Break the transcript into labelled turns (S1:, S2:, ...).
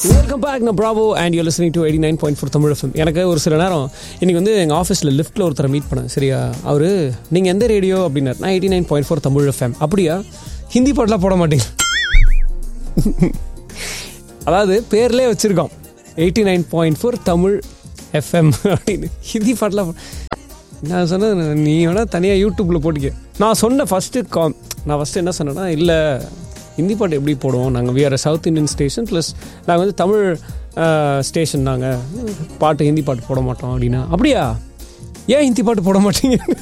S1: welcome back நான் Bravo and you listening to eighty nine point four Tamil FM எனக்கு ஒரு சில நேரம் இன்னைக்கு வந்து எங்கள் ஆஃபீஸில் லிஃப்ட்டில் ஒருத்தரை மீட் பண்ணேன் சரியா அவர் நீங்கள் எந்த ரேடியோ அப்படின்னார் நான் eighty nine point four Tamil FM அப்படியா ஹிந்தி பாட்டெலாம் போட மாட்டீங்க அதாவது பேர்லேயே வச்சுருக்கோம் eighty nine point four Tamil FM அப்படின்னு ஹிந்தி பாட்டெலாம் போ- நான் சொன்னது நீ வேணால் தனியாக யூடியூப்பில் போட்டுக்க நான் சொன்ன ஃபஸ்ட்டு காம் நான் ஃபஸ்ட்டு என்ன சொன்னேன்னா இல்லை ஹிந்தி பாட்டு எப்படி போடுவோம் நாங்கள் we are south Indian station plus நாங்கள் வந்து தமிழ் ஸ்டேஷன் நாங்கள் பாட்டு ஹிந்தி பாட்டு போட மாட்டோம் அப்படின்னா அப்படியா ஏன் ஹிந்தி பாட்டு போட மாட்டீங்க